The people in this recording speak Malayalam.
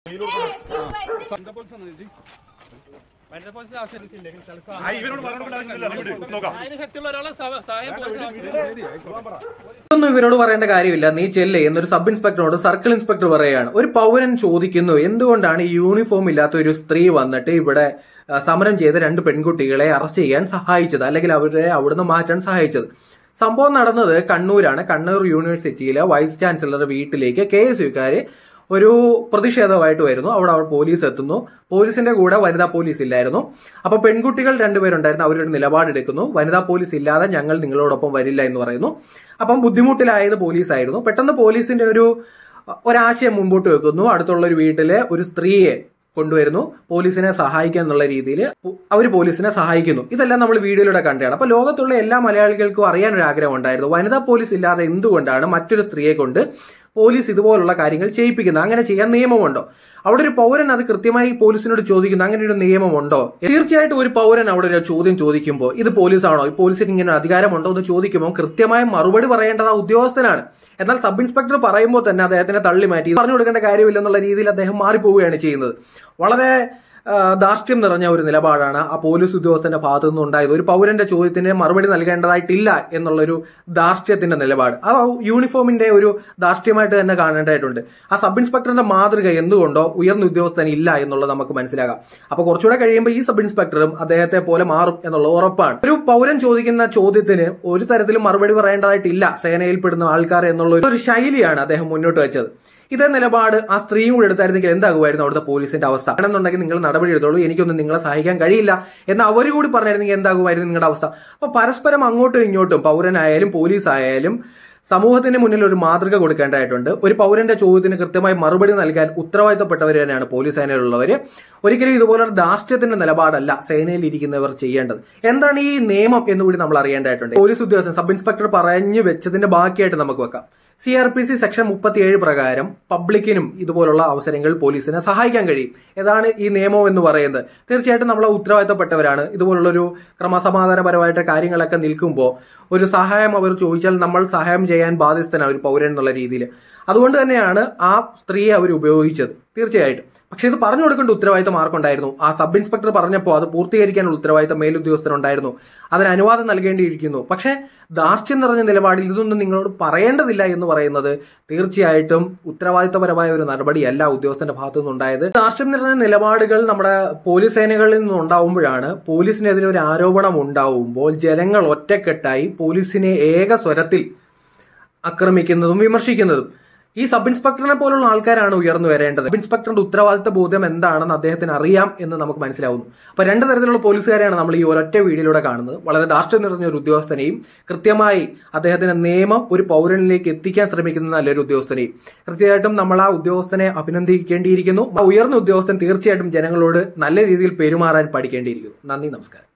ആ, ഇവരോട് പറഞ്ഞോണ്ട് ആവശ്യമില്ല നീ വിട് നോക്കാം അതിന് ശക്തിയുള്ള ഒരാളെ സഹ- സഹായം പോലീസിന് ആവശ്യമില്ല. ഇതൊന്നും ഇവരോട് പറയേണ്ട കാര്യമില്ല നീ ചെല്ലേ എന്നൊരു സബ് ഇൻസ്പെക്ടറോട് സർക്കിൾ ഇൻസ്പെക്ടർ പറയുകയാണ് ഒരു പൗരൻ ചോദിക്കുന്നു എന്തുകൊണ്ടാണ് ഈ യൂണിഫോം ഇല്ലാത്ത ഒരു സ്ത്രീ വന്നിട്ട് ഇവിടെ ആ, സമരം ചെയ്ത രണ്ട് പെൺകുട്ടികളെ അറസ്റ്റ് ചെയ്യാൻ സഹായിച്ചത് അല്ലെങ്കിൽ അവരെ അവിടുന്ന് മാറ്റാൻ സഹായിച്ചത് സംഭവം നടന്നത് കണ്ണൂരാണ് കണ്ണൂർ യൂണിവേഴ്സിറ്റിയിലെ വൈസ് ചാൻസലറുടെ വീട്ടിലേക്ക് കെ എസ് യുക്കാര് ഒരു പ്രതിഷേധമായിട്ട് വരുന്നു അവിടെ അവിടെ പോലീസ് എത്തുന്നു പോലീസിന്റെ കൂടെ വനിതാ പോലീസ് ഇല്ലായിരുന്നു അപ്പൊ പെൺകുട്ടികൾ രണ്ടുപേരുണ്ടായിരുന്നു അവരൊരു നിലപാടെടുക്കുന്നു വനിതാ പോലീസ് ഇല്ലാതെ ഞങ്ങൾ നിങ്ങളോടൊപ്പം വരില്ല എന്ന് പറയുന്നു അപ്പം ബുദ്ധിമുട്ടിലായത് പോലീസായിരുന്നു പെട്ടെന്ന് പോലീസിന്റെ ഒരു ഒരാശയം മുമ്പോട്ട് വെക്കുന്നു അടുത്തുള്ള ഒരു വീട്ടിലെ ഒരു സ്ത്രീയെ കൊണ്ടുവരുന്നു പോലീസിനെ സഹായിക്കാൻ എന്നുള്ള രീതിയിൽ അവർ പോലീസിനെ സഹായിക്കുന്നു ഇതെല്ലാം നമ്മൾ വീഡിയോയിലൂടെ കണ്ടതാണ് അപ്പൊ ലോകത്തുള്ള എല്ലാ മലയാളികൾക്കും അറിയാൻ ഒരു ആഗ്രഹം ഉണ്ടായിരുന്നു വനിതാ പോലീസ് ഇല്ലാതെ എന്തുകൊണ്ടാണ് മറ്റൊരു സ്ത്രീയെ കൊണ്ട് പോലീസ് ഇതുപോലുള്ള കാര്യങ്ങൾ ചെയ്യിപ്പിക്കുന്നത് അങ്ങനെ ചെയ്യാൻ നിയമമുണ്ടോ അവിടെ ഒരു പൗരൻ അത് കൃത്യമായി പോലീസിനോട് ചോദിക്കുന്നു അങ്ങനെ ഒരു നിയമമുണ്ടോ തീർച്ചയായിട്ടും ഒരു പൗരൻ അവിടെ ഒരു ചോദ്യം ചോദിക്കുമ്പോൾ ഇത് പോലീസാണോ ഈ പോലീസിന് ഇങ്ങനെ ഒരു അധികാരമുണ്ടോ എന്ന് ചോദിക്കുമ്പോൾ കൃത്യമായ മറുപടി പറയേണ്ടത് ആ ഉദ്യോഗസ്ഥനാണ് എന്നാൽ സബ് ഇൻസ്പെക്ടർ പറയുമ്പോൾ തന്നെ അദ്ദേഹത്തിനെ തള്ളി മാറ്റി പറഞ്ഞു കൊടുക്കേണ്ട കാര്യമില്ലെന്നുള്ള രീതിയിൽ അദ്ദേഹം മാറിപ്പോവുകയാണ് ചെയ്യുന്നത് വളരെ ആ, ധാർഷ്ട്യം നിറഞ്ഞ ഒരു നിലപാടാണ് ആ പോലീസ് ഉദ്യോഗസ്ഥന്റെ ഭാഗത്തു നിന്നുണ്ടായത് ഒരു പൗരന്റെ ചോദ്യത്തിന് മറുപടി നൽകേണ്ടതായിട്ടില്ല എന്നുള്ളൊരു ധാർഷ്ട്യത്തിന്റെ നിലപാട് ആ യൂണിഫോമിന്റെ ഒരു ധാർഷ്ട്യമായിട്ട് തന്നെ കാണേണ്ടതായിട്ടുണ്ട് ആ സബ് ഇൻസ്പെക്ടറിന്റെ മാതൃക എന്തുകൊണ്ടോ ഉയർന്ന ഉദ്യോഗസ്ഥൻ ഇല്ല എന്നുള്ളത് നമുക്ക് മനസ്സിലാകാം അപ്പൊ കുറച്ചുകൂടെ കഴിയുമ്പോൾ ഈ സബ് ഇൻസ്പെക്ടറും അദ്ദേഹത്തെ പോലെ മാറും എന്നുള്ളത് ഉറപ്പാണ് ഒരു പൗരൻ ചോദിക്കുന്ന ചോദ്യത്തിന് ഒരു തരത്തിലും മറുപടി പറയേണ്ടതായിട്ടില്ല സേനയിൽപ്പെടുന്ന ആൾക്കാർ എന്നുള്ള ഒരു ശൈലിയാണ് അദ്ദേഹം മുന്നോട്ട് വെച്ചത് ഇതേ നിലപാട് ആ സ്ത്രീയും കൂടെ എടുത്തായിരുന്നെങ്കിൽ എന്താകുമായിരുന്നു അവിടുത്തെ പോലീസിന്റെ അവസ്ഥ ആണെന്നുണ്ടെങ്കിൽ നിങ്ങൾ നടപടി എടുത്തോളൂ എനിക്കൊന്നും നിങ്ങളെ സഹായിക്കാൻ കഴിയില്ല എന്ന് അവർ കൂടി പറഞ്ഞിരുന്നെങ്കിൽ എന്താകുമായിരുന്നു നിങ്ങളുടെ അവസ്ഥ അപ്പൊ പരസ്പരം അങ്ങോട്ടും ഇങ്ങോട്ടും പൗരനായാലും പോലീസ് ആയാലും സമൂഹത്തിന് മുന്നിൽ ഒരു മാതൃക കൊടുക്കേണ്ടതായിട്ടുണ്ട് ഒരു പൗരന്റെ ചോദ്യത്തിന് കൃത്യമായി മറുപടി നൽകാൻ ഉത്തരവാദിത്തപ്പെട്ടവർ തന്നെയാണ് പോലീസ് സേനയിലുള്ളവർ ഒരിക്കലും ഇതുപോലൊരു ധാർഷ്ട്യത്തിന്റെ നിലപാടല്ല സേനയിൽ ഇരിക്കുന്നവർ ചെയ്യേണ്ടത് എന്താണ് ഈ നിയമം എന്ന് കൂടി നമ്മൾ അറിയേണ്ടതായിട്ടുണ്ട് പോലീസ് ഉദ്യോഗസ്ഥൻ സബ് ഇൻസ്പെക്ടർ പറഞ്ഞു വെച്ചതിന്റെ ബാക്കിയായിട്ട് നമുക്ക് വെക്കാം C R P C section മുപ്പത്തിയേഴ് പ്രകാരം പബ്ലിക്കിനും ഇതുപോലുള്ള അവസരങ്ങൾ പോലീസിനെ സഹായിക്കാൻ കഴിയും ഏതാണ് ഈ നിയമം എന്ന് പറയുന്നത് തീർച്ചയായിട്ടും നമ്മൾ ഉത്തരവാദിത്തപ്പെട്ടവരാണ് ഇതുപോലുള്ളൊരു ക്രമസമാധാനപരമായിട്ട് കാര്യങ്ങളൊക്കെ നിൽക്കുമ്പോൾ ഒരു സഹായം അവർ ചോദിച്ചാൽ നമ്മൾ സഹായം ചെയ്യാൻ ബാധ്യസ്ഥനാണ് ഒരു പൗരൻ എന്നുള്ള രീതിയിൽ അതുകൊണ്ട് തന്നെയാണ് ആ സ്ത്രീയെ അവർ ഉപയോഗിച്ചത് തീർച്ചയായിട്ടും പക്ഷെ ഇത് പറഞ്ഞു കൊടുക്കേണ്ട ഉത്തരവാദിത്തം ആർക്കുണ്ടായിരുന്നു ആ സബ് ഇൻസ്പെക്ടർ പറഞ്ഞപ്പോൾ അത് പൂർത്തീകരിക്കാനുള്ള ഉത്തരവാദിത്തം മേലുദ്യോഗസ്ഥനുണ്ടായിരുന്നു അതിന് അനുവാദം നൽകേണ്ടിയിരിക്കുന്നു പക്ഷേ ധാർഷ്ട്യം നിറഞ്ഞ നിലപാടിൽ ഇതൊന്നും നിങ്ങളോട് പറയേണ്ടതില്ല എന്ന് പറയുന്നത് തീർച്ചയായിട്ടും ഉത്തരവാദിത്തപരമായ ഒരു നടപടിയല്ല ഉദ്യോഗസ്ഥന്റെ ഭാഗത്തു നിന്നുണ്ടായത് ധാർഷ്ട്യം നിറഞ്ഞ നിലപാടുകൾ നമ്മുടെ പോലീസ് സേനകളിൽ നിന്നുണ്ടാവുമ്പോഴാണ് പോലീസിനെതിരെ ഒരു ആരോപണം ഉണ്ടാവുമ്പോൾ ജനങ്ങൾ ഒറ്റക്കെട്ടായി പോലീസിനെ ഏക സ്വരത്തിൽ ആക്രമിക്കുന്നതും വിമർശിക്കുന്നതും ഈ സബ് ഇൻസ്പെക്ടറിനെ പോലുള്ള ആൾക്കാരാണ് ഉയർന്നു വരേണ്ടത് സബ് ഇൻസ്പെക്ടറിന്റെ ഉത്തരവാദിത്ത ബോധ്യം എന്താണെന്ന് അദ്ദേഹത്തിന് അറിയാം എന്ന് നമുക്ക് മനസ്സിലാവുന്നു അപ്പൊ രണ്ട് തരത്തിലുള്ള പോലീസുകാരെയാണ് നമ്മൾ ഈ ഒരൊറ്റ വീഡിയോയിലൂടെ കാണുന്നത് വളരെ ധാർഷ്ട്യം നിറഞ്ഞ ഒരു ഉദ്യോഗസ്ഥനെയും കൃത്യമായി അദ്ദേഹത്തിന്റെ നിയമം ഒരു പൗരനിലേക്ക് എത്തിക്കാൻ ശ്രമിക്കുന്ന നല്ലൊരു ഉദ്യോഗസ്ഥനെയും കൃത്യമായിട്ടും നമ്മൾ ആ ഉദ്യോഗസ്ഥനെ അഭിനന്ദിക്കേണ്ടിയിരിക്കുന്നു ആ ഉയർന്ന ഉദ്യോഗസ്ഥൻ തീർച്ചയായിട്ടും ജനങ്ങളോട് നല്ല രീതിയിൽ പെരുമാറാൻ പഠിക്കേണ്ടിയിരിക്കുന്നു നന്ദി നമസ്കാരം